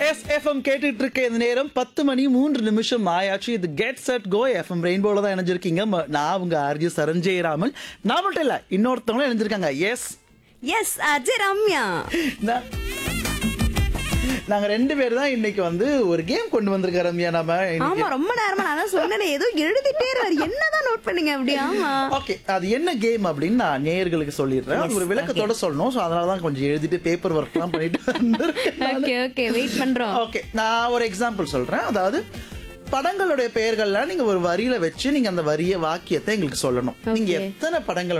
S FM கேட்டுட்டு இருக்க இந்த நேரம் பத்து மணி மூன்று நிமிஷம் ஆயாச்சு இது கெட் செட் கோ எஃப்எம் ரெயின்போல தான் இணைஞ்சிருக்கீங்க ம- நான் உங்க ஆர்ஜி சரஞ்சயராமன் நான் மட்டும் இல்ல இன்னொருத்தவங்களும் இணைஞ்சிருக்காங்க எஸ் எஸ் அஜய் ரம்யா நாங்க ரெண்டு பேர் தான் இன்னைக்கு வந்து ஒரு கேம் கொண்டு வந்திருக்கோம் ரம்யா நம்ம ஆமா ரொம்ப நேரமா நான் தான் சொன்னேனே ஏதோ எழுதிட்டே இருவாரு என்னதான் நோட் பண்ணீங்க அப்படி ஆமா ஓகே அது என்ன கேம் அப்படின்னு நான் நேயர்களுக்கு சொல்லிடுறேன் அது ஒரு விளக்கத்தோட சொல்லணும் ஸோ அதனால தான் கொஞ்சம் எழுதிட்டு பேப்பர் ஒர்க்லாம் பண்ணிட்டு வந்திருக்கேன் நானு. ஓகே ஓகே வெயிட் பண்றோம் ஓகே நான் ஒரு எக்ஸாம்பிள் சொல்றேன் அதாவது படங்களுடைய பெயர்கள்லாம் நீங்க ஒரு வரியில வச்சு நீங்க அந்த வரிய வாக்கியத்தை எங்களுக்கு சொல்லணும் நீங்க Okay. எத்தனை படங்கள்